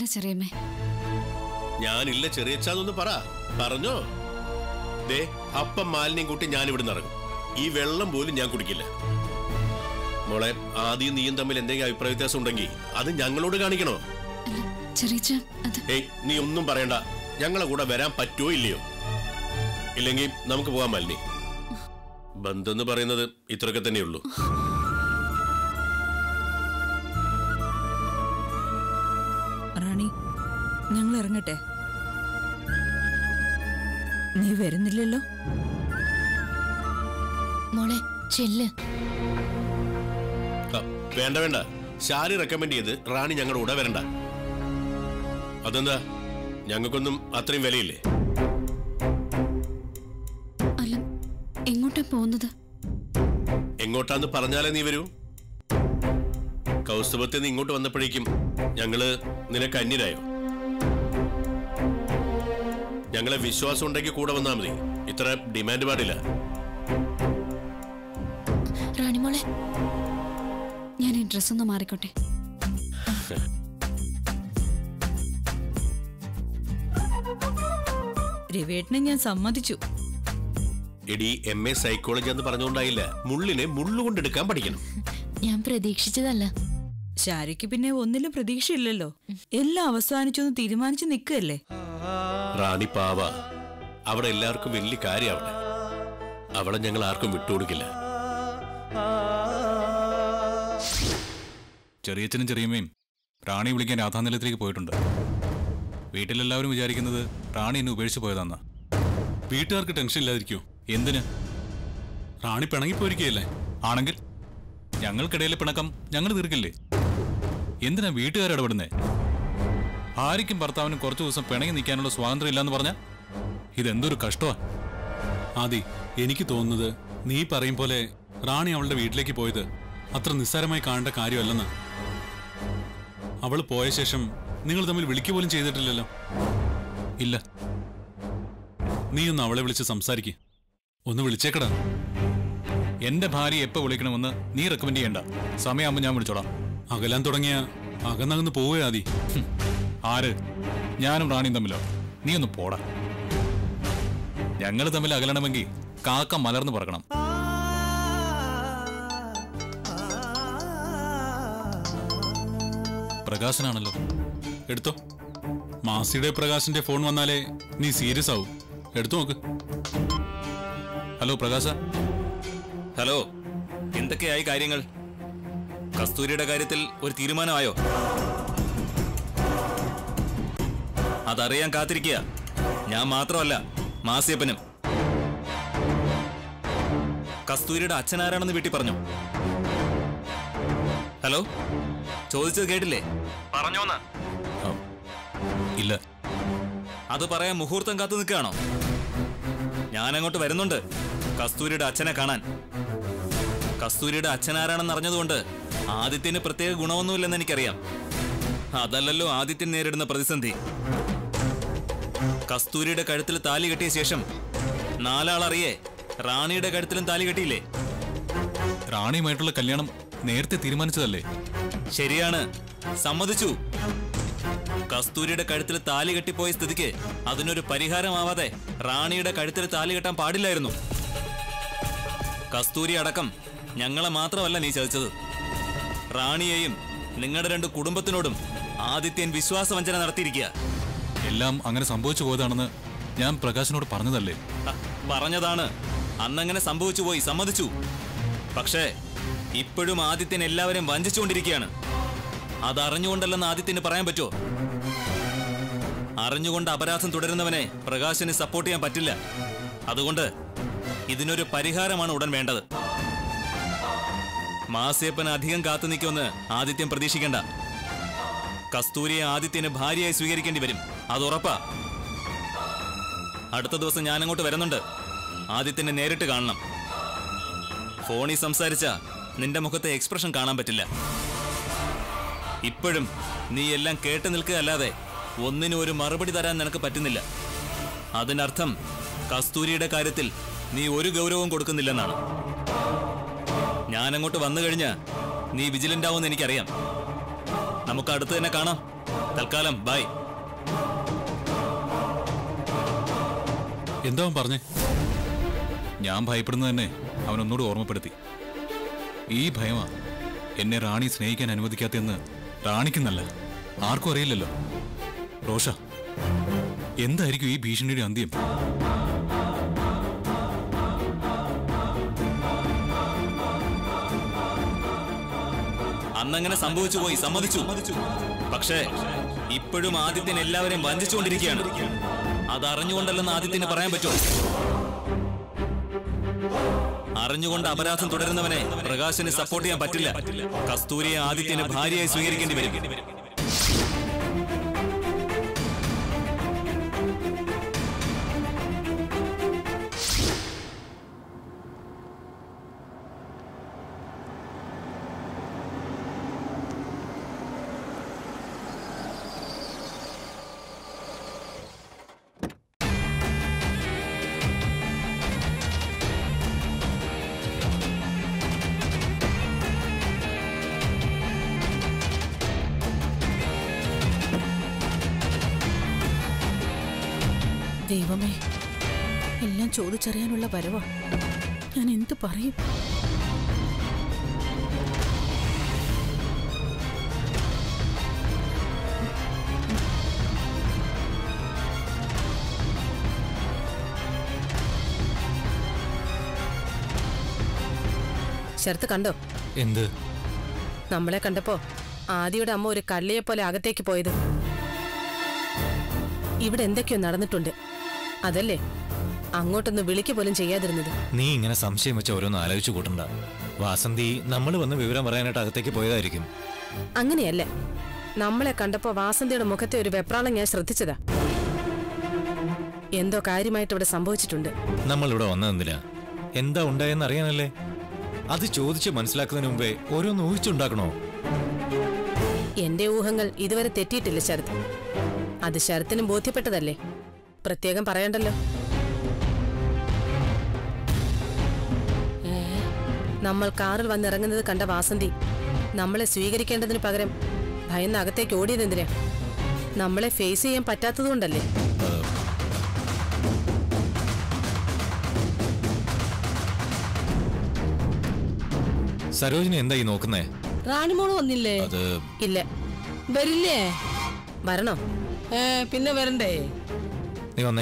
ചെറിയമ്മേ ഞാനില്ല ചെറിയച്ചാന്നൊന്ന് പറ പറഞ്ഞോ ദേ അപ്പം മാലിന്യം കൂട്ടി ഞാൻ ഇവിടുന്ന് ഇറങ്ങും ഈ വെള്ളം പോലും ഞാൻ കുടിക്കില്ല മോളെ ആദ്യം നീയും തമ്മിൽ എന്തെങ്കിലും അഭിപ്രായ വ്യത്യാസം ഉണ്ടെങ്കിൽ അത് ഞങ്ങളോട് കാണിക്കണോ അല്ല ചെറിയച്ച അത് ഏയ് നീ ഒന്നും പറയണ്ട ഞങ്ങളെ കൂടെ വരാൻ പറ്റുമോ ഇല്ലയോ ഇല്ലെങ്കിൽ നമുക്ക് പോകാൻ മാലിനി ബന്ധം എന്ന് പറയുന്നത് ഇത്രയൊക്കെ തന്നെയുള്ളൂ റാണി ഞങ്ങൾ ഇറങ്ങട്ടെ നീ വരുന്നില്ലല്ലോ മോളെ ചെല്ല് ആ, വേണ്ട വേണ്ട ശാരി റെക്കമെൻഡ് ചെയ്ത് റാണി ഞങ്ങളുടെ കൂടെ വരണ്ട അതെന്താ ഞങ്ങൾക്കൊന്നും അത്രയും വിലയില്ലേ അല്ല എങ്ങോട്ടാ പോകുന്നത് എങ്ങോട്ടാന്ന് പറഞ്ഞാലേ നീ വരൂ കൗസ്തുഭത്തിൽ നിന്ന് ഇങ്ങോട്ട് വന്നപ്പോഴേക്കും ഞങ്ങള് നിനക്ക് അന്യരായോ ഞങ്ങളെ വിശ്വാസം ഉണ്ടെങ്കിൽ കൂടെ വന്നാൽ മതി ഇത്ര ഡിമാൻഡ് പാടില്ല റാണിമോളെ ഞാൻ ഈ ഡ്രസ്സ് ഒന്ന് മാറിക്കോട്ടെ രവേട്ടനെ ഞാൻ സമ്മതിച്ചു എടി എം എ സൈക്കോളജി എന്ന് പറഞ്ഞുകൊണ്ടായില്ല മുള്ളിനെ മുള്ളുകൊണ്ടെടുക്കാൻ പഠിക്കണം ഞാൻ പ്രതീക്ഷിച്ചതല്ല ശാരിക്ക് പിന്നെ ഒന്നിലും പ്രതീക്ഷയില്ലല്ലോ എല്ലാം അവസാനിച്ചൊന്ന് തീരുമാനിച്ചു നിൽക്കുകയല്ലേ റാണി പാവ അവിടെ എല്ലാവർക്കും വലിയ കാര്യം അവിടെ അവളെ ഞങ്ങൾ ആർക്കും വിട്ടുകൊടുക്കില്ല ചെറിയച്ഛനും ചെറിയമ്മയും റാണി വിളിക്കാൻ രാധാനിലയത്തിലേക്ക് പോയിട്ടുണ്ട് വീട്ടിലെല്ലാവരും വിചാരിക്കുന്നത് റാണി എന്നെ ഉപേക്ഷിച്ച് പോയതാന്നാ വീട്ടുകാർക്ക് ടെൻഷൻ ഇല്ലാതിരിക്കോ എന്തിന് റാണി പിണങ്ങിപ്പോയിരിക്കുകയല്ലേ ആണെങ്കിൽ ഞങ്ങൾക്കിടയിലെ പിണക്കം ഞങ്ങൾ തീർക്കില്ലേ എന്തിനാ വീട്ടുകാർ ഇടപെടുന്നേ ഭാര്യയ്ക്കും ഭർത്താവിനും കുറച്ചു ദിവസം പിണങ്ങി നിൽക്കാനുള്ള സ്വാതന്ത്ര്യം ഇല്ലാന്ന് പറഞ്ഞാ ഇതെന്തൊരു കഷ്ടമാ ആദി എനിക്ക് തോന്നുന്നത് നീ പറയും പോലെ റാണി അവളുടെ വീട്ടിലേക്ക് പോയത് അത്ര നിസ്സാരമായി കാണേണ്ട കാര്യമല്ലെന്ന് അവൾ പോയ ശേഷം നിങ്ങൾ തമ്മിൽ വിളിക്കുക പോലും ചെയ്തിട്ടില്ലല്ലോ ഇല്ല നീ ഒന്ന് അവളെ വിളിച്ച് സംസാരിക്ക് ഒന്ന് വിളിച്ചേക്കടാ എന്റെ ഭാര്യ എപ്പോ വിളിക്കണമെന്ന് നീ റെക്കമെൻഡ് ചെയ്യണ്ട സമയമാകുമ്പോൾ ഞാൻ വിളിച്ചോളാം അകലാൻ തുടങ്ങിയ അകന്നകന്ന് പോവേ ആദി ഹും. ആര് ഞാനും റാണിയും തമ്മിലോ നീ ഒന്ന് പോടാ ഞങ്ങൾ തമ്മിൽ അകലണമെങ്കിൽ കാക്ക മലർന്നു പറക്കണം പ്രകാശനാണല്ലോ എടുത്തോ മാസിയുടെ പ്രകാശിന്റെ ഫോൺ വന്നാലേ നീ സീരിയസ് ആവും എടുത്തു നോക്ക് ഹലോ പ്രകാശ ഹലോ എന്തൊക്കെയായി കാര്യങ്ങൾ കസ്തൂരിയുടെ കാര്യത്തിൽ ഒരു തീരുമാനമായോ അതറിയാൻ കാത്തിരിക്കുക ഞാൻ മാത്രമല്ല മാസിയപ്പനും കസ്തൂരിയുടെ അച്ഛനാരാണെന്ന് വീട്ടിൽ പറഞ്ഞു ഹലോ ചോദിച്ചത് കേട്ടില്ലേ പറഞ്ഞോന്ന് ആ, ഇല്ല അത് പറയാൻ മുഹൂർത്തം കാത്തു നിൽക്കുകയാണോ ഞാൻ അങ്ങോട്ട് വരുന്നുണ്ട് കസ്തൂരിയുടെ അച്ഛനെ കാണാൻ കസ്തൂരിയുടെ അച്ഛനാരാണെന്ന് അറിഞ്ഞതുകൊണ്ട് ആദിത്യന് പ്രത്യേക ഗുണമൊന്നുമില്ലെന്ന് എനിക്കറിയാം അതല്ലല്ലോ ആദിത്യൻ നേരിടുന്ന പ്രതിസന്ധി കസ്തൂരിയുടെ കഴുത്തിൽ താലി കെട്ടിയ ശേഷം നാലാളറിയേ റാണിയുടെ കഴുത്തിലും താലി കെട്ടിയില്ലേ റാണിയുമായിട്ടുള്ള കല്യാണം നേരത്തെ തീരുമാനിച്ചതല്ലേ ശരിയാണ് സമ്മതിച്ചു കസ്തൂരിയുടെ കഴുത്തിൽ താലി കെട്ടിപ്പോയ സ്ഥിതിക്ക് അതിനൊരു പരിഹാരമാവാതെ റാണിയുടെ കഴുത്തിൽ താലി കെട്ടാൻ പാടില്ലായിരുന്നു കസ്തൂരി അടക്കം ഞങ്ങളെ മാത്രമല്ല നീ ചതിച്ചത് റാണിയെയും നിങ്ങളുടെ രണ്ട് കുടുംബത്തിനോടും ആദിത്യൻ വിശ്വാസവഞ്ചന നടത്തിയിരിക്കുക എല്ലാം അങ്ങനെ സംഭവിച്ചു പോയതാണെന്ന് ഞാൻ പ്രകാശിനോട് പറഞ്ഞതല്ലേ ഹ, പറഞ്ഞതാണ് അന്നങ്ങനെ സംഭവിച്ചു പോയി സമ്മതിച്ചു പക്ഷേ ഇപ്പോഴും ആദിത്യൻ എല്ലാവരെയും വഞ്ചിച്ചുകൊണ്ടിരിക്കുകയാണ് അതറിഞ്ഞുകൊണ്ടല്ലെന്ന് ആദിത്യന് പറയാൻ പറ്റുമോ അറിഞ്ഞുകൊണ്ട് അപരാധം തുടരുന്നവനെ പ്രകാശന് സപ്പോർട്ട് ചെയ്യാൻ പറ്റില്ല അതുകൊണ്ട് ഇതിനൊരു പരിഹാരമാണ് ഉടൻ വേണ്ടത് മാസിയപ്പന് അധികം കാത്തു നിൽക്കുമെന്ന് ആദിത്യൻ പ്രതീക്ഷിക്കേണ്ട കസ്തൂരിയെ ആദിത്യന് ഭാര്യയായി സ്വീകരിക്കേണ്ടി വരും അത് ഉറപ്പാ അടുത്ത ദിവസം ഞാൻ അങ്ങോട്ട് വരുന്നുണ്ട് ആദിത്യനെ നേരിട്ട് കാണണം ഫോണിൽ സംസാരിച്ച നിന്റെ മുഖത്തെ എക്സ്പ്രഷൻ കാണാൻ പറ്റില്ല ഇപ്പോഴും നീ എല്ലാം കേട്ട് നിൽക്കുകയല്ലാതെ ഒന്നിനും ഒരു മറുപടി തരാൻ നിനക്ക് പറ്റുന്നില്ല അതിനർത്ഥം കസ്തൂരിയുടെ കാര്യത്തിൽ നീ ഒരു ഗൗരവവും കൊടുക്കുന്നില്ലെന്നാണ് ഞാൻ അങ്ങോട്ട് വന്നു കഴിഞ്ഞാ നീ വിജിലന്റ് ആവുമെന്ന് എനിക്കറിയാം നമുക്ക് അടുത്ത് തന്നെ കാണാം തൽക്കാലം ബൈ എന്താ അവൻ പറഞ്ഞേ ഞാൻ ഭയപ്പെടുന്നത് തന്നെ അവനൊന്നുകൂടി ഓർമ്മപ്പെടുത്തി ഈ ഭയമാ എന്നെ റാണി സ്നേഹിക്കാൻ അനുവദിക്കാത്തെന്ന് റാണിക്കെന്നല്ല ആർക്കും അറിയില്ലല്ലോ റോഷ എന്തായിരിക്കും ഈ ഭീഷണിയുടെ അന്ത്യം അന്നങ്ങനെ സംഭവിച്ചു പോയി സമ്മതിച്ചു പക്ഷേ ഇപ്പോഴും ആദിത്യൻ എല്ലാവരെയും വഞ്ചിച്ചുകൊണ്ടിരിക്കുകയാണ് അതറിഞ്ഞുകൊണ്ടല്ലെന്ന് ആദിത്യന് പറയാൻ പറ്റുമോ അറിഞ്ഞുകൊണ്ട് അപരാധം തുടരുന്നവനെ പ്രകാശന് സപ്പോർട്ട് ചെയ്യാൻ പറ്റില്ല കസ്തൂരിയെ ആദിത്യന് ഭാര്യയായി സ്വീകരിക്കേണ്ടി വരും ദൈവമേ എല്ലാം ചോദിച്ചറിയാനുള്ള വരവാ ഞാൻ എന്തു പറയും ശരത്ത് കണ്ടോ എന്ത് നമ്മളെ കണ്ടപ്പോ ആദിയുടെ അമ്മ ഒരു കള്ളിയെ പോലെ അകത്തേക്ക് പോയത് ഇവിടെ എന്തൊക്കെയോ നടന്നിട്ടുണ്ട് അതല്ലേ അങ്ങോട്ടൊന്ന് വിളിക്ക് പോലും ചെയ്യാതിരുന്നത് നീ ഇങ്ങനെ സംശയം വെച്ച് ഓരോന്ന് ആലോചിച്ചു കൂട്ടണ്ട വാസന്തി നമ്മൾ വന്ന് വിവരം പറയാനായിട്ട് അകത്തേക്ക് പോയതായിരിക്കും അങ്ങനെയല്ല നമ്മളെ കണ്ടപ്പോ വാസന്തിയുടെ മുഖത്തെ ഒരു വെപ്രാളം ഞാൻ ശ്രദ്ധിച്ചതാ എന്തോ കാര്യമായിട്ട് ഇവിടെ സംഭവിച്ചിട്ടുണ്ട് നമ്മൾ ഇവിടെ വന്നതെന്തിനാ എന്താ ഉണ്ടായെന്ന് അറിയാനല്ലേ അത് ചോദിച്ച് മനസ്സിലാക്കുന്നതിന് മുമ്പേ ഓരോന്ന് ഊഹിച്ചുണ്ടാക്കണോ എന്റെ ഊഹങ്ങൾ ഇതുവരെ തെറ്റിയിട്ടില്ല ശരത് അത് ശരത്തിനും ബോധ്യപ്പെട്ടതല്ലേ പ്രത്യേകം പറയണ്ടല്ലോ നമ്മൾ കാറിൽ വന്നിറങ്ങുന്നത് കണ്ട വാസന്തി നമ്മളെ സ്വീകരിക്കേണ്ടതിന് പകരം ഭയന്ന് അകത്തേക്ക് ഓടിയതെന്തിനാ നമ്മളെ ഫേസ് ചെയ്യാൻ പറ്റാത്തതുകൊണ്ടല്ലേ സരോജിനി എന്താ ഈ നോക്കുന്നേ റാണിമോള് വന്നില്ലേ അത് ഇല്ല വരില്ലേ വരണോ ഏ പിന്നെ വരണ്ടേ നീ വന്നേ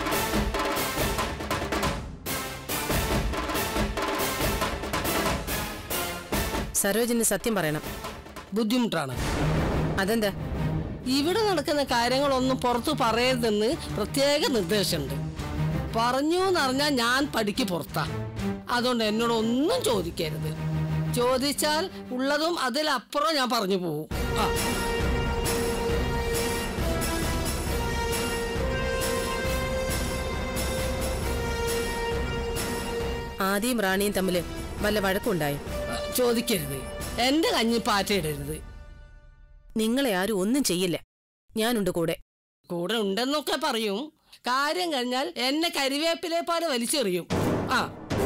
സരോജിനി സത്യം പറയണം ബുദ്ധിമുട്ടാണ് അതെന്താ ഇവിടെ നടക്കുന്ന കാര്യങ്ങളൊന്നും പുറത്തു പറയരുതെന്ന് പ്രത്യേക നിർദ്ദേശമുണ്ട് പറഞ്ഞു എന്നറിഞ്ഞാൽ ഞാൻ പടിക്ക് പുറത്താ അതുകൊണ്ട് എന്നോട് ഒന്നും ചോദിക്കരുത് ചോദിച്ചാൽ ഉള്ളതും അതിലപ്പുറം ഞാൻ പറഞ്ഞു പോവും ആ ആദിയും റാണിയും തമ്മിൽ വല്ല വഴക്കുണ്ടായോ ചോദിക്കരുത് എന്റെ കഞ്ഞി പാറ്റയിടരുത് നിങ്ങളെ ആരും ഒന്നും ചെയ്യില്ല ഞാനുണ്ട് കൂടെ കൂടെ ഉണ്ടെന്നൊക്കെ പറയും കാര്യം കഴിഞ്ഞാൽ എന്നെ കരിവേപ്പിലെ പോലെ വലിച്ചെറിയും ആ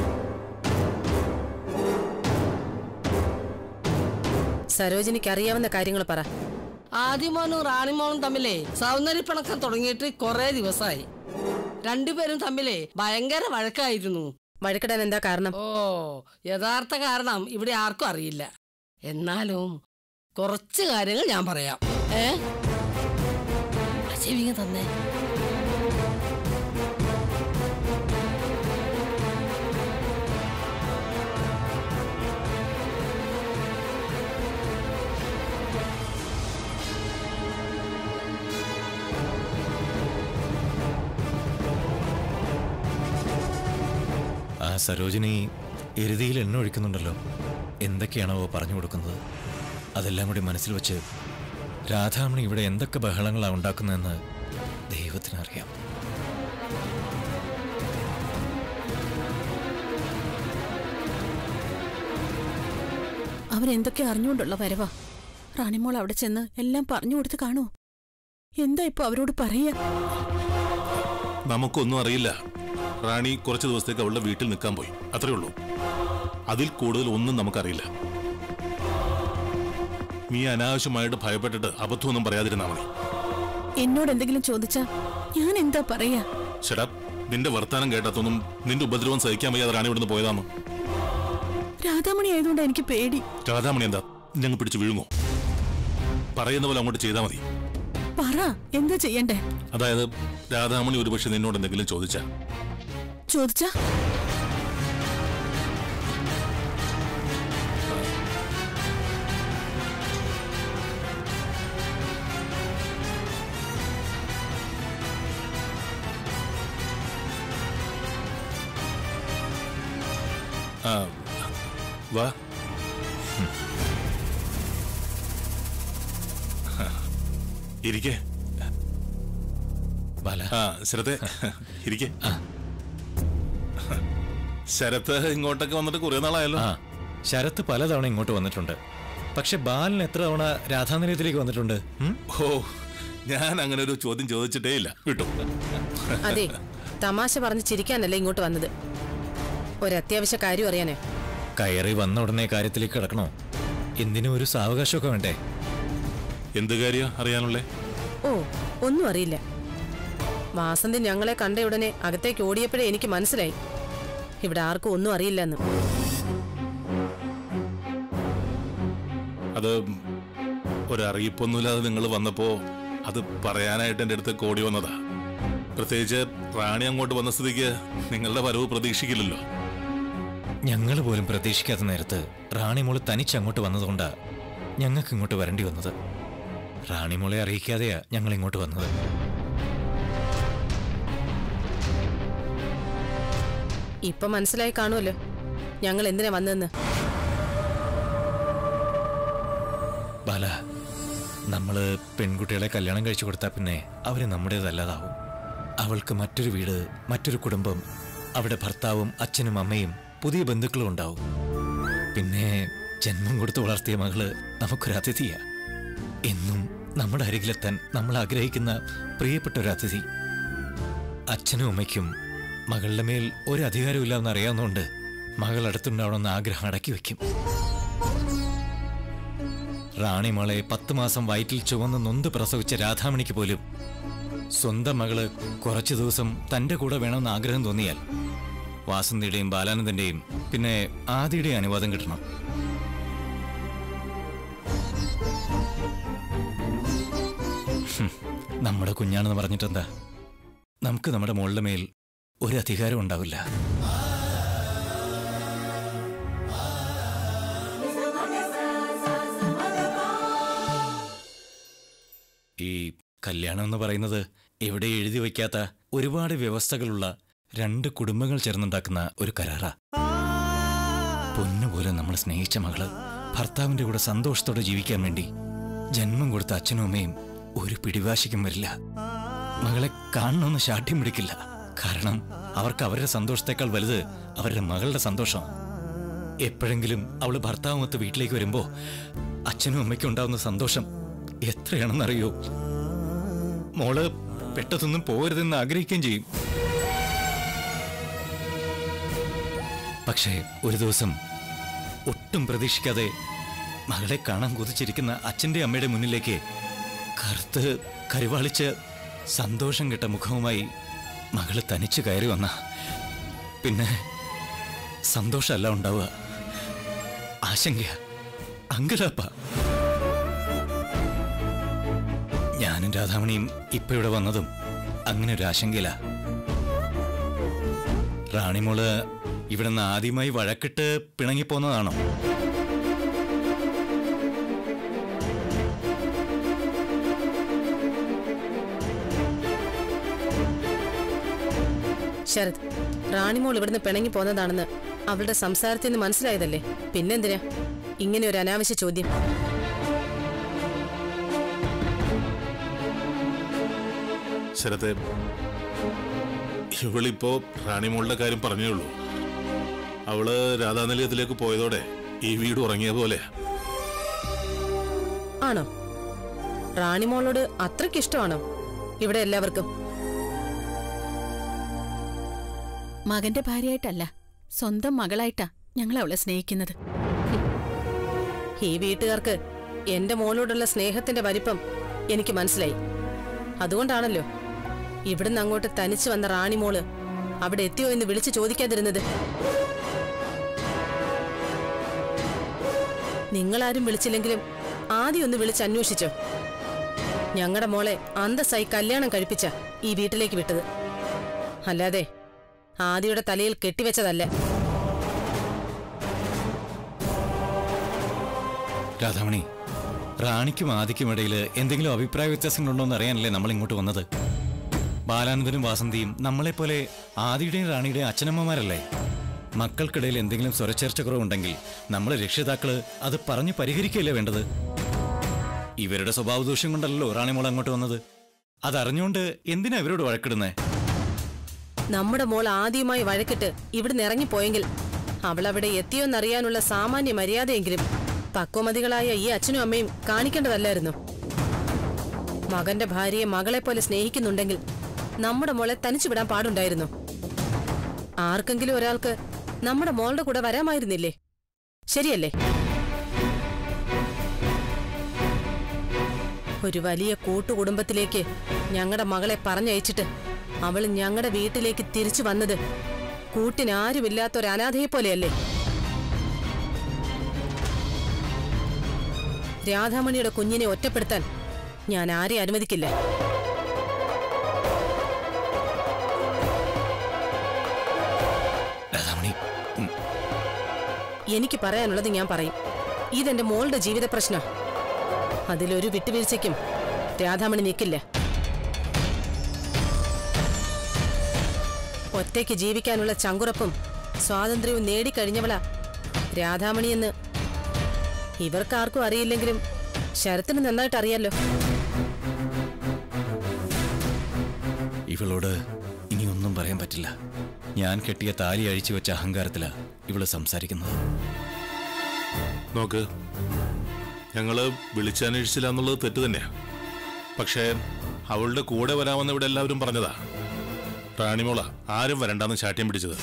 സരോജിനിക്ക് അറിയാവുന്ന കാര്യങ്ങൾ പറ ആദ്യമോനും റാണിമോനും തമ്മിലേ സൗന്ദര്യപ്പിണക്കം തുടങ്ങിയിട്ട് കുറെ ദിവസമായി രണ്ടുപേരും തമ്മിലേ ഭയങ്കര വഴക്കായിരുന്നു വഴക്കിടാൻ എന്താ കാരണം ഓ യഥാർത്ഥ കാരണം ഇവിടെ ആർക്കും അറിയില്ല എന്നാലും കുറച്ച് കാര്യങ്ങൾ ഞാൻ പറയാം ഏ ആ ചെവിങ്ങ തന്നെ ആ സരോജിനി എരുതിയിൽ എണ്ണ ഒഴിക്കുന്നുണ്ടല്ലോ എന്തൊക്കെയാണോ പറഞ്ഞു കൊടുക്കുന്നത് അതെല്ലാം കൂടി മനസ്സിൽ വെച്ച് രാധാമണി ഇവിടെ എന്തൊക്കെ ബഹളങ്ങളാണ് ഉണ്ടാക്കുന്നതെന്ന് ദൈവത്തിനറിയാം അവരെന്തൊക്കെ അറിഞ്ഞുകൊണ്ടുള്ള വരവാ റാണിമോൾ അവിടെ ചെന്ന് എല്ലാം പറഞ്ഞു കൊടുത്ത് കാണൂ എന്താ ഇപ്പൊ അവരോട് പറയാ നമുക്കൊന്നും അറിയില്ല റാണി കുറച്ച് ദിവസത്തേക്ക് അവളുടെ വീട്ടിൽ നിൽക്കാൻ പോയി അത്രേ ഉള്ളൂ അതിൽ കൂടുതൽ ഒന്നും നമുക്കറിയില്ല നീ അനാവശ്യമായിട്ട് ഭയപ്പെട്ടിട്ട് അബദ്ധമൊന്നും പറയാതിരുന്നാ മതി എന്നോട് എന്തെങ്കിലും ചോദിച്ചാ ഞാൻ എന്താ പറയാ ചേട്ടാ നിന്റെ വർത്താനം കേട്ടാത്തൊന്നും നിന്റെ ഉപദ്രവം സഹിക്കാൻ വയ്യാതെ റാണി ഇവിടുന്ന് പോയതാന്ന് രാധാമണി ആയതുകൊണ്ട് എനിക്ക് പേടി രാധാമണി എന്താ ഞങ്ങൾ പിടിച്ച് വീഴുമോ പറയുന്ന പോലെ അങ്ങോട്ട് ചെയ്താൽ മതി പറ എന്താ ചെയ്യണ്ടേ അതായത് രാധാമണി ഒരുപക്ഷെ നിന്നോട് എന്തെങ്കിലും ചോദിച്ചാ ചോദിച്ചാ ആ വാ ഇരിക്കേ ബാല ആ ശരത്തെ ഇരിക്കേ ശരത്ത് ഇങ്ങോട്ടൊക്കെ വന്നിട്ട് കുറെ നാളായല്ലോ ആ ശരത്ത് പലതവണ ഇങ്ങോട്ട് വന്നിട്ടുണ്ട് പക്ഷെ ബാലൻ എത്ര തവണ രാധാനിലയത്തിലേക്ക് വന്നിട്ടുണ്ട് ഉം? ഓ ഞാൻ അങ്ങനെ ഒരു ചോദ്യം ചോദിച്ചിട്ടേ ഇല്ല വിട്ടു അതെ തമാശ പറഞ്ഞ് ചിരിക്കാനല്ല ഇങ്ങോട്ട് വന്നത് ഒരത്യാവശ്യ കാര്യം അറിയാനേ കയറി വന്ന ഉടനെ കാര്യത്തിലേക്ക് കിടക്കണോ എന്തിനും ഒരു സാവകാശമൊക്കെ വേണ്ടേ എന്ത് കാര്യം അറിയാനുള്ളേ ഓ ഒന്നും അറിയില്ല വാസന്തി ഞങ്ങളെ കണ്ട ഉടനെ അകത്തേക്ക് ഓടിയപ്പോഴേ എനിക്ക് മനസ്സിലായി ഇവിടെ ആർക്കും ഒന്നും അറിയില്ലെന്ന് അത് ഒരറിയിപ്പൊന്നുമില്ലാതെ നിങ്ങൾ വന്നപ്പോ അത് പറയാനായിട്ട് എൻ്റെ അടുത്ത് കോടി വന്നതാ പ്രത്യേകിച്ച് റാണി അങ്ങോട്ട് വന്ന സ്ഥിതിക്ക് നിങ്ങളുടെ വരവ് പ്രതീക്ഷിക്കില്ലല്ലോ ഞങ്ങൾ പോലും പ്രതീക്ഷിക്കാത്ത നേരത്ത് റാണിമോള് തനിച്ചങ്ങോട്ട് വന്നതുകൊണ്ടാ ഞങ്ങൾക്ക് ഇങ്ങോട്ട് വരേണ്ടി വന്നത് റാണിമോളെ അറിയിക്കാതെയാ ഞങ്ങൾ ഇങ്ങോട്ട് വന്നത് ഇപ്പൊ മനസ്സിലായി കാണുമല്ലോ ഞങ്ങൾ എന്തിനാ വന്നതെന്ന് ബാല നമ്മള് പെൺകുട്ടികളെ കല്യാണം കഴിച്ചു കൊടുത്താൽ പിന്നെ അവര് നമ്മുടേതല്ലാതാവും അവൾക്ക് മറ്റൊരു വീട് മറ്റൊരു കുടുംബം അവിടെ ഭർത്താവും അച്ഛനും അമ്മയും പുതിയ ബന്ധുക്കളും ഉണ്ടാവും പിന്നെ ജന്മം കൊടുത്ത് വളർത്തിയ മകള് നമുക്കൊരു അതിഥിയാ എന്നും നമ്മുടെ അരികിലെത്താൻ നമ്മൾ ആഗ്രഹിക്കുന്ന പ്രിയപ്പെട്ട ഒരു അതിഥി അച്ഛനും അമ്മയ്ക്കും മകളുടെ മേൽ ഒരു അധികാരമില്ല എന്ന് അറിയാവുന്നതുകൊണ്ട് മകൾ അടുത്തുണ്ടാവണമെന്ന് ആഗ്രഹം അടക്കി വെക്കും റാണിമോളെ പത്ത് മാസം വയറ്റിൽ ചുവന്ന് നൊന്ത് പ്രസവിച്ച രാധാമണിക്ക് പോലും സ്വന്തം മകള് കുറച്ചു ദിവസം തന്റെ കൂടെ വേണമെന്ന് ആഗ്രഹം തോന്നിയാൽ വാസന്തിയുടെയും ബാലാനന്ദന്റെയും പിന്നെ ആദിയുടെയും അനുവാദം കിട്ടണം ഹും, നമ്മുടെ കുഞ്ഞാണെന്ന് പറഞ്ഞിട്ടെന്താ നമുക്ക് നമ്മുടെ മോളുടെ മേൽ ഒരു അധികാരം ഉണ്ടാവില്ല ഈ കല്യാണം എന്ന് പറയുന്നത് എവിടെ എഴുതി വയ്ക്കാത്ത ഒരുപാട് വ്യവസ്ഥകളുള്ള രണ്ട് കുടുംബങ്ങൾ ചേർന്നുണ്ടാക്കുന്ന ഒരു കരാറാ പൊന്നുപോലെ നമ്മൾ സ്നേഹിച്ച മകള് ഭർത്താവിന്റെ കൂടെ സന്തോഷത്തോടെ ജീവിക്കാൻ വേണ്ടി ജന്മം കൊടുത്ത അച്ഛനും അമ്മയും ഒരു പിടിവാശിക്കും വരില്ല മകളെ കാണണമെന്ന് ശാഠ്യം പിടിക്കില്ല കാരണം അവർക്ക് അവരുടെ സന്തോഷത്തെക്കാൾ വലുത് അവരുടെ മകളുടെ സന്തോഷം എപ്പോഴെങ്കിലും അവള് ഭർത്താവുമൊത്ത് വീട്ടിലേക്ക് വരുമ്പോ അച്ഛനും അമ്മയ്ക്കും ഉണ്ടാവുന്ന സന്തോഷം എത്രയാണെന്നറിയോ മോള് പെട്ടതൊന്നും പോകരുതെന്ന് ആഗ്രഹിക്കുകയും ചെയ്യും പക്ഷേ ഒരു ദിവസം ഒട്ടും പ്രതീക്ഷിക്കാതെ മകളെ കാണാൻ കൊതിച്ചിരിക്കുന്ന അച്ഛന്റെ അമ്മയുടെ മുന്നിലേക്ക് കറുത്ത് കരുവാളിച്ച് സന്തോഷം കെട്ട മുഖവുമായി മകള് തനിച്ച് കയറി വന്ന പിന്നെ സന്തോഷമല്ല ഉണ്ടാവുക ആശങ്ക അങ്കലാപ്പ ഞാനും രാധാമണിയും ഇപ്പൊ ഇവിടെ വന്നതും അങ്ങനെ ഒരു ആശങ്കയില റാണിമോള് ഇവിടെ നിന്ന് ആദ്യമായി വഴക്കിട്ട് പിണങ്ങിപ്പോന്നതാണോ ശരത് റാണിമോൾ ഇവിടുന്ന് പിണങ്ങി പോന്നതാണെന്ന് അവളുടെ സംസാരത്തിൽ നിന്ന് മനസ്സിലായതല്ലേ പിന്നെന്തിനാ ഇങ്ങനെ ഒരു അനാവശ്യ ചോദ്യം ശരത്തെ ഇവളിപ്പോ റാണിമോളുടെ കാര്യം പറഞ്ഞേ ഉള്ളൂ അവള് രാധാനിലയത്തിലേക്ക് പോയതോടെ ഈ വീട് ഉറങ്ങിയ പോലെ ആണോ റാണിമോളോട് അത്രയ്ക്ക് ഇഷ്ടമാണോ ഇവിടെ എല്ലാവർക്കും മകന്റെ ഭാര്യയായിട്ടല്ല സ്വന്തം മകളായിട്ടാ ഞങ്ങൾ അവളെ സ്നേഹിക്കുന്നത് ഈ വീട്ടുകാർക്ക് എന്റെ മോളോടുള്ള സ്നേഹത്തിന്റെ വലിപ്പം എനിക്ക് മനസ്സിലായി അതുകൊണ്ടാണല്ലോ ഇവിടുന്ന് അങ്ങോട്ട് തനിച്ചു വന്ന റാണി മോള് അവിടെ എത്തിയോ എന്ന് വിളിച്ചു ചോദിക്കാതിരുന്നത് നിങ്ങളാരും വിളിച്ചില്ലെങ്കിലും ആദ്യം ഒന്ന് വിളിച്ച് അന്വേഷിച്ചോ ഞങ്ങളുടെ മോളെ അന്തസ്സായി കല്യാണം കഴിപ്പിച്ച ഈ വീട്ടിലേക്ക് വിട്ടത് അല്ലാതെ ആദിയുടെ തലയിൽ കെട്ടിവെച്ചതല്ല രാധാമണി റാണിക്കും ആദിക്കും ഇടയിൽ എന്തെങ്കിലും അഭിപ്രായ വ്യത്യാസങ്ങളുണ്ടോ എന്ന് അറിയാനല്ലേ നമ്മൾ ഇങ്ങോട്ട് വന്നത് ബാലാനന്ദനും വാസന്തിയും നമ്മളെപ്പോലെ ആദിയുടെയും റാണിയുടെയും അച്ഛനമ്മമാരല്ലേ മക്കൾക്കിടയിൽ എന്തെങ്കിലും സ്വരച്ചേർച്ച കുറവുണ്ടെങ്കിൽ നമ്മൾ രക്ഷിതാക്കള് അത് പറഞ്ഞു പരിഹരിക്കുകയല്ലേ വേണ്ടത് ഇവരുടെ സ്വഭാവ ദൂഷ്യം കൊണ്ടല്ലോ റാണിമോൾ അങ്ങോട്ട് വന്നത് അതറിഞ്ഞുകൊണ്ട് എന്തിനാ ഇവരോട് വഴക്കിടുന്നേ നമ്മുടെ മോൾ ആദ്യമായി വഴക്കിട്ട് ഇവിടുന്ന് ഇറങ്ങിപ്പോയെങ്കിൽ അവൾ അവിടെ എത്തിയോന്നറിയാനുള്ള സാമാന്യ മര്യാദയെങ്കിലും പക്വമതികളായ ഈ അച്ഛനും അമ്മയും കാണിക്കേണ്ടതല്ലായിരുന്നു മകന്റെ ഭാര്യയെ മകളെ പോലെ സ്നേഹിക്കുന്നുണ്ടെങ്കിൽ നമ്മുടെ മോളെ തനിച്ചു വിടാൻ പാടുണ്ടായിരുന്നു ആർക്കെങ്കിലും ഒരാൾക്ക് നമ്മുടെ മോളുടെ കൂടെ വരാമായിരുന്നില്ലേ ശരിയല്ലേ ഒരു വലിയ കൂട്ടുകുടുംബത്തിലേക്ക് ഞങ്ങളുടെ മകളെ പറഞ്ഞയച്ചിട്ട് അവൾ ഞങ്ങളുടെ വീട്ടിലേക്ക് തിരിച്ചു വന്നത് കൂട്ടിനാരുമില്ലാത്ത ഒരു അനാഥയെ പോലെയല്ലേ രാധാമണിയുടെ കുഞ്ഞിനെ ഒറ്റപ്പെടുത്താൻ ഞാൻ ആരെ അനുവദിക്കില്ല രാധാമണി ഉം, എനിക്ക് പറയാനുള്ളത് ഞാൻ പറയും ഇതെന്റെ മോളുടെ ജീവിത പ്രശ്നം അതിലൊരു വിട്ടുവീഴ്ചയ്ക്കും രാധാമണി നിൽക്കില്ല ഒറ്റയ്ക്ക് ജീവിക്കാനുള്ള ചങ്കുറപ്പും സ്വാതന്ത്ര്യവും നേടിക്കഴിഞ്ഞവളാ രാധാമണിയെന്ന് ഇവർക്കാർക്കും അറിയില്ലെങ്കിലും ശരത്തിന് നന്നായിട്ട് അറിയാലോ ഇവളോട് ഇനി ഒന്നും പറയാൻ പറ്റില്ല ഞാൻ കെട്ടിയ താലി അഴിച്ചു വെച്ച അഹങ്കാരത്തിലാ ഇവള് സംസാരിക്കുന്നത് നോക്ക് ഞങ്ങള് വിളിച്ചന്വേഷിച്ചില്ല എന്നുള്ളത് തെറ്റ് തന്നെയാ പക്ഷേ അവളുടെ കൂടെ വരാമെന്ന് ഇവിടെ എല്ലാവരും പറഞ്ഞതാ റാണിമോള ആരും വരണ്ടാന്ന് ശാഠ്യം പിടിച്ചത്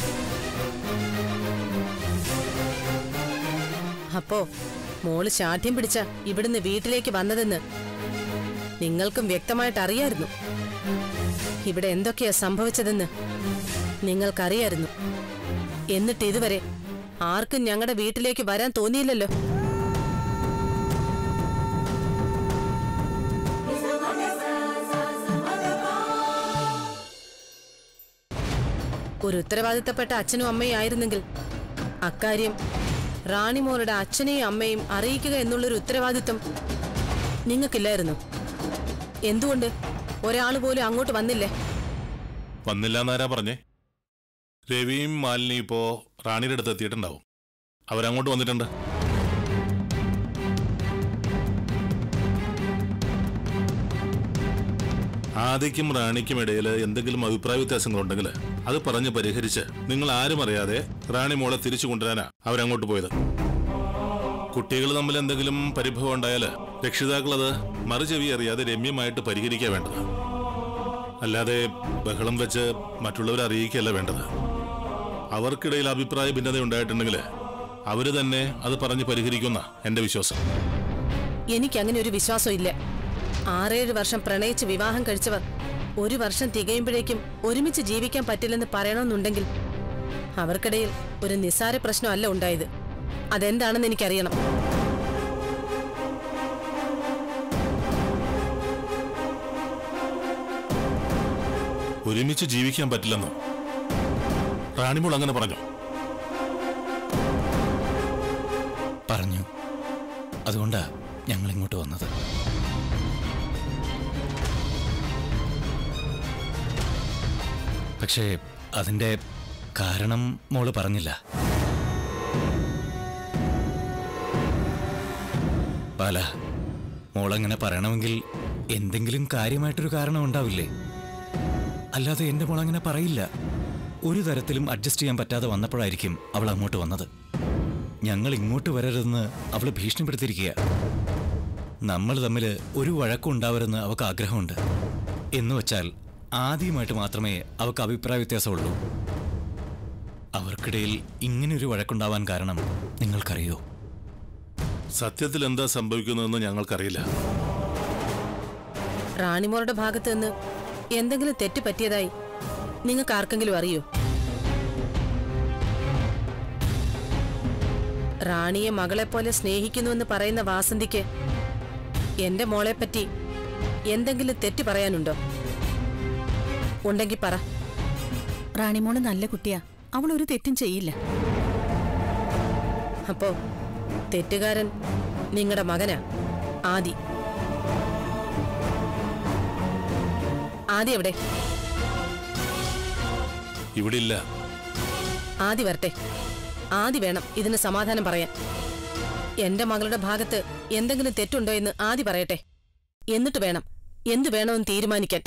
അപ്പോ മോള് ശാഠ്യം പിടിച്ച ഇവിടുന്ന് വീട്ടിലേക്ക് വന്നതെന്ന് നിങ്ങൾക്കും വ്യക്തമായിട്ട് അറിയായിരുന്നു ഇവിടെ എന്തൊക്കെയാ സംഭവിച്ചതെന്ന് നിങ്ങൾക്കറിയായിരുന്നു എന്നിട്ട് ഇതുവരെ ആർക്കും ഞങ്ങളുടെ വീട്ടിലേക്ക് വരാൻ തോന്നിയില്ലല്ലോ ഒരു ഉത്തരവാദിത്തപ്പെട്ട അച്ഛനും അമ്മയും ആയിരുന്നെങ്കിൽ അക്കാര്യം റാണിമോളുടെ അച്ഛനെയും അമ്മയും അറിയിക്കുക എന്നുള്ളൊരു ഉത്തരവാദിത്തം നിങ്ങൾക്കില്ലായിരുന്നു എന്തുകൊണ്ട് ഒരാൾ പോലും അങ്ങോട്ട് വന്നില്ലേ വന്നില്ല എന്നാരാ പറഞ്ഞേ രവിയും മാലിനിയും ഇപ്പോ റാണിയുടെ അടുത്ത് എത്തിയിട്ടുണ്ടാവും അവരങ്ങോട്ട് വന്നിട്ടുണ്ട് ആദിക്കും റാണിക്കും ഇടയിൽ എന്തെങ്കിലും അഭിപ്രായ വ്യത്യാസങ്ങളുണ്ടെങ്കിൽ അത് പറഞ്ഞ് പരിഹരിച്ച് നിങ്ങൾ ആരും അറിയാതെ റാണി മോളെ തിരിച്ചു കൊണ്ടുവരാനാ അവരങ്ങോട്ട് പോയത് കുട്ടികൾ തമ്മിൽ എന്തെങ്കിലും പരിഭവം ഉണ്ടായാൽ രക്ഷിതാക്കൾ അത് മറുചെവി അറിയാതെ രമ്യമായിട്ട് പരിഹരിക്കുക വേണ്ടത് അല്ലാതെ ബഹളം വെച്ച് മറ്റുള്ളവരെ അറിയിക്കുകയല്ല വേണ്ടത് അവർക്കിടയിൽ അഭിപ്രായ ഭിന്നത ഉണ്ടായിട്ടുണ്ടെങ്കിൽ അവര് തന്നെ അത് പറഞ്ഞ് പരിഹരിക്കുന്ന എന്റെ വിശ്വാസം എനിക്ക് അങ്ങനെ ഒരു വിശ്വാസം ഇല്ല ആറേഴ് വർഷം പ്രണയിച്ച് വിവാഹം കഴിച്ചവർ ഒരു വർഷം തികയുമ്പോഴേക്കും ഒരുമിച്ച് ജീവിക്കാൻ പറ്റില്ലെന്ന് പറയണമെന്നുണ്ടെങ്കിൽ അവർക്കിടയിൽ ഒരു നിസ്സാര പ്രശ്നമല്ല ഉണ്ടായത് അതെന്താണെന്ന് എനിക്കറിയണം ഒരുമിച്ച് ജീവിക്കാൻ പറ്റില്ലെന്നോ റാണിമോൾ അങ്ങനെ പറഞ്ഞു പറഞ്ഞു അതുകൊണ്ടാ ഞങ്ങൾ ഇങ്ങോട്ട് വന്നത് പക്ഷേ അതിന്റെ കാരണം മോള് പറഞ്ഞില്ല ബാല മോളങ്ങനെ പറയണമെങ്കിൽ എന്തെങ്കിലും കാര്യമായിട്ടൊരു കാരണം ഉണ്ടാവില്ലേ അല്ലാതെ എന്റെ മോൾ അങ്ങനെ പറയില്ല ഒരു തരത്തിലും അഡ്ജസ്റ്റ് ചെയ്യാൻ പറ്റാതെ വന്നപ്പോഴായിരിക്കും അവൾ അങ്ങോട്ട് വന്നത് ഞങ്ങൾ ഇങ്ങോട്ട് വരരുതെന്ന് അവൾ ഭീഷണിപ്പെടുത്തിയിരിക്കുക നമ്മൾ തമ്മിൽ ഒരു വഴക്കം ഉണ്ടാവരുതെന്ന് അവൾക്ക് ആഗ്രഹമുണ്ട് എന്ന് വെച്ചാൽ ആദ്യമായിട്ട് മാത്രമേ അവൾക്ക് അഭിപ്രായ വ്യത്യാസമുള്ളൂ അവർക്കിടയിൽ ഇങ്ങനൊരു വഴക്കുണ്ടാവാൻ കാരണം നിങ്ങൾക്കറിയോ സത്യത്തിൽ എന്താ സംഭവിക്കുന്നതെന്ന് ഞങ്ങൾക്കറിയില്ല റാണിമോളുടെ ഭാഗത്ത് നിന്ന് എന്തെങ്കിലും തെറ്റ് പറ്റിയതായി നിങ്ങൾക്ക് ആർക്കെങ്കിലും അറിയോ റാണിയെ മകളെപ്പോലെ സ്നേഹിക്കുന്നുവെന്ന് പറയുന്ന വാസന്തിക്ക് എന്റെ മോളെപ്പറ്റി എന്തെങ്കിലും തെറ്റ് പറയാനുണ്ടോ ഉണ്ടെങ്കിൽ പറ റാണിമോള് നല്ല കുട്ടിയാ അവൾ ഒരു തെറ്റും ചെയ്യില്ല അപ്പോ തെറ്റുകാരൻ നിങ്ങളുടെ മകനാ ആദി ആദി എവിടെ ഇവിടെ ഇല്ല ആദി വരട്ടെ ആദി വേണം ഇതിന് സമാധാനം പറയാൻ എന്റെ മകളുടെ ഭാഗത്ത് എന്തെങ്കിലും തെറ്റുണ്ടോ എന്ന് ആദി പറയട്ടെ എന്നിട്ട് വേണം എന്ത് വേണമെന്ന് തീരുമാനിക്കാൻ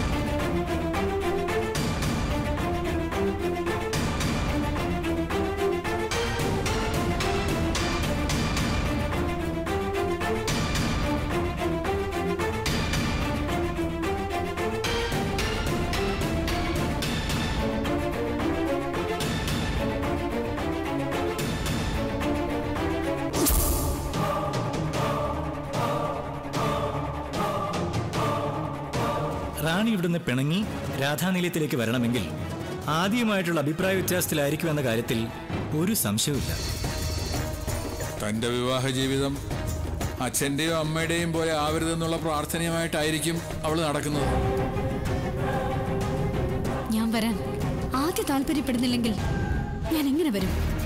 റാണി ഇവിടുന്ന് പിണങ്ങി രാധാനിലയത്തിലേക്ക് വരണമെങ്കിൽ ആദ്യമായിട്ടുള്ള അഭിപ്രായ വ്യത്യാസത്തിലായിരിക്കും എന്ന കാര്യത്തിൽ ഒരു സംശയവുമില്ല തന്റെ വിവാഹ ജീവിതം അച്ഛന്റെയോ അമ്മയുടെയും പോലെ ആവരുതെന്നുള്ള പ്രാർത്ഥനയുമായിട്ടായിരിക്കും അവൾ നടക്കുന്നത് ഞാൻ വരാൻ ആദ്യ താല്പര്യപ്പെടുന്നില്ലെങ്കിൽ ഞാൻ എങ്ങനെ വരും